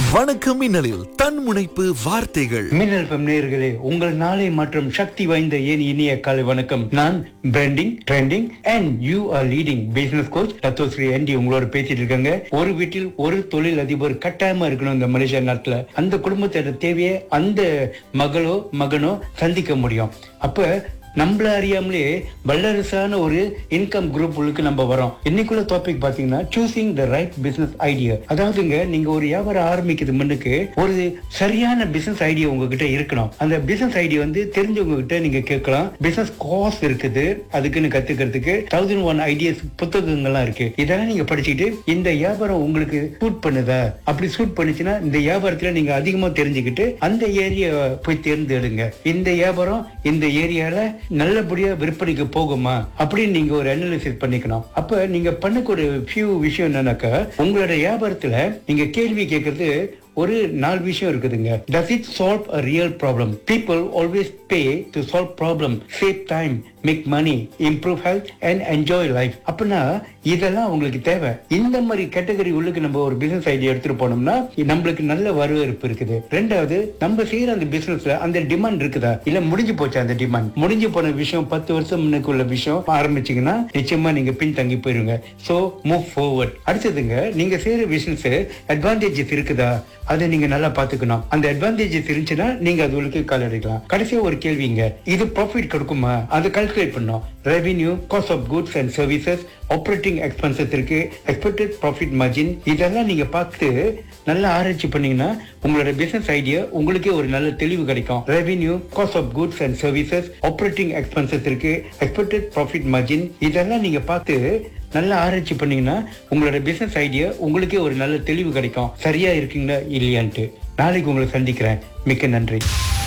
வணக்கம் மின்னலில் தன்முனைப்பு வார்த்தைகள் மின்னல் FM நேயர்களே உங்கள் நாளை மற்றும் சக்தி வாய்ந்த ஏன் இனிய காலை வணக்கம் நான் branding trending and you are leading business coach Thathuvasri ஆண்டி உங்களோட பேசிட்டு இருக்காங்க ஒரு வீட்டில் ஒரு தொழில் அதிபர் கட்டாயமா இருக்கணும் இந்த மலேசியா நாட்டுல அந்த குடும்பத்தோட தேவையை அந்த மகளோ மகனோ சந்திக்க முடியும் அப்ப நம்மள அறியாமலே வல்லரசான ஒரு இன்கம் குரூப் உள்ளுக்கு நம்ம வரோம் இன்னைக்குள்ள டாபிக் பாத்தீங்கன்னா choosing the right business idea அதாவதுங்க நீங்க ஒரு வியாபாரம் ஆரம்பிக்கிறது முன்னுக்கு ஒரு சரியான பிசினஸ் ஐடியா உங்ககிட்ட இருக்கணும் அந்த பிசினஸ் ஐடியா வந்து தெரிஞ்சவங்க கிட்ட நீங்க கேட்கலாம் பிசினஸ் கோர்ஸ் இருக்குது அதுக்குன்னு கத்துக்கிறதுக்கு தௌசண்ட் ஒன் ஐடியாஸ் புத்தகங்கள்லாம் இருக்கு இதெல்லாம் நீங்க படிச்சுக்கிட்டு இந்த வியாபாரம் உங்களுக்கு சூட் பண்ணுதா அப்படி சூட் பண்ணுச்சுன்னா இந்த வியாபாரத்துல நீங்க அதிகமா தெரிஞ்சுக்கிட்டு அந்த ஏரியா போய் தேர்ந்தெடுங்க இந்த வியாபாரம் இந்த ஏரியால நல்லபடியா விற்பனைக்கு போகுமா அப்படின்னு நீங்க ஒரு அனாலிசிஸ் பண்ணிக்கணும் அப்ப நீங்க பண்ணக்கூடிய ஃபியூ விஷயம் என்னன்னாக்கா உங்களோட வியாபாரத்துல நீங்க கேள்வி கேட்கறது ஒரு நாலு விஷயம் இருக்குதுங்க does it solve a real problem people always pay to solve problem save time make money improve health and enjoy life அப்படின்னா இதெல்லாம் உங்களுக்கு தேவை இந்த மாதிரி கேட்டகரி உள்ளுக்கு நம்ம ஒரு பிசினஸ் ஐடியா எடுத்துட்டு போனோம்னா நம்மளுக்கு நல்ல வரவேற்பு இருக்குது ரெண்டாவது நம்ம செய்யற அந்த பிசினஸ்ல அந்த டிமாண்ட் இருக்குதா இல்ல முடிஞ்சு போச்சு அந்த டிமாண்ட் முடிஞ்சு போன விஷயம் பத்து வருஷம் முன்னுக்கு உள்ள விஷயம் ஆரம்பிச்சீங்கன்னா நிச்சயமா நீங்க பின் தங்கி போயிருங்க சோ மூவ் forward அடுத்ததுங்க நீங்க செய்யற பிசினஸ் அட்வான்டேஜஸ் இருக்குதா அதை நீங்க நல்லா பாத்துக்கணும் அந்த அட்வான்டேஜஸ் இருந்துச்சுன்னா நீங்க அது உங்களுக்கு கால் அடிக்கலாம் கடைசியா ஒரு கேள்விங்க இது ப்ராஃபிட் கொடுக்குமா அதை கால்குலேட் பண்ணோம் revenue cost of goods and services operating expenses இருக்கு எக்ஸ்பெக்டட் ப்ராஃபிட் மார்ஜின் இதெல்லாம் நீங்க பார்த்து நல்லா ஆராய்ச்சி பண்ணீங்கன்னா உங்களோட பிசினஸ் ஐடியா உங்களுக்கே ஒரு நல்ல தெளிவு கிடைக்கும் revenue cost of goods and services operating expenses இருக்கு எக்ஸ்பெக்டட் ப்ராஃபிட் மார்ஜின் இதெல்லாம் நீங்க பார்த்து நல்லா ஆராய்ச்சி பண்ணீங்கன்னா உங்களோட பிசினஸ் ஐடியா உங்களுக்கே ஒரு நல்ல தெளிவு கிடைக்கும் சரியா இருக்கீங்களா இல்லையான்ட்டு நாளைக்கு உங்களை சந்திக்கிறேன் மிக்க நன்றி